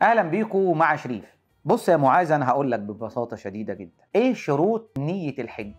اهلا بيكم مع شريف بص يا معاذ انا هقول لك ببساطه شديده جدا ايه شروط نيه الحج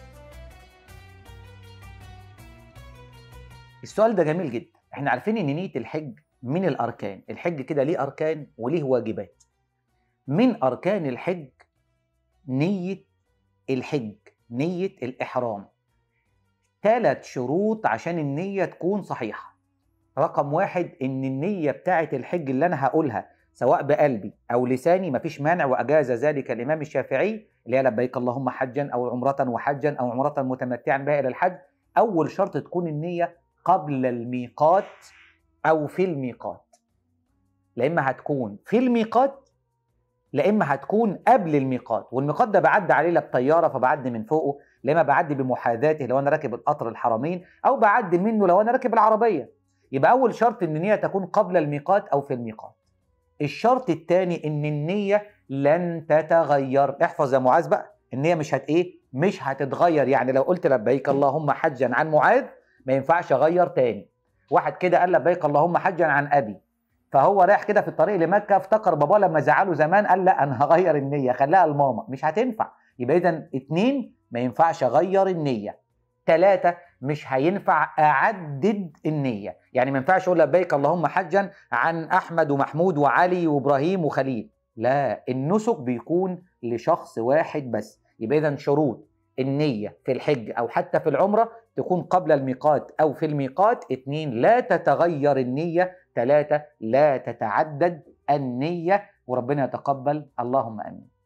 السؤال ده جميل جدا احنا عارفين ان نيه الحج من الاركان الحج كده ليه اركان وليه واجبات من اركان الحج نيه الحج نيه الاحرام ثلاث شروط عشان النيه تكون صحيحه رقم واحد ان النيه بتاعه الحج اللي انا هقولها سواء بقلبي او لساني مفيش مانع واجاز ذلك الامام الشافعي اللي هي لبيك اللهم حجا او عمره وحجا او عمره متمتعا بها الى الحج اول شرط تكون النيه قبل الميقات او في الميقات لا اما هتكون في الميقات لا اما هتكون قبل الميقات والميقات ده بعدي عليه لا بطياره فبعدي من فوقه لا اما بعدي بمحاذاته لو انا راكب القطر الحرمين او بعدي منه لو انا راكب العربيه يبقى اول شرط ان النيه تكون قبل الميقات او في الميقات الشرط الثاني ان النيه لن تتغير احفظ يا معاذ بقى النيه مش هت ايه مش هتتغير يعني لو قلت لبيك اللهم حجا عن معاذ ما ينفعش اغير تاني واحد كده قال لبيك اللهم حجا عن ابي فهو رايح كده في الطريق لمكه افتكر باباه لما زعله زمان قال لا انا هغير النيه خليها لماما مش هتنفع يبقى اذا اتنين ما ينفعش اغير النيه ثلاثة مش هينفع أعدد النية يعني ما ينفعش أقول لبيك اللهم حجا عن أحمد ومحمود وعلي وإبراهيم وخليل لا النسك بيكون لشخص واحد بس يبقى إذا شروط النية في الحج أو حتى في العمرة تكون قبل الميقات أو في الميقات اتنين لا تتغير النية ثلاثة لا تتعدد النية وربنا يتقبل اللهم آمين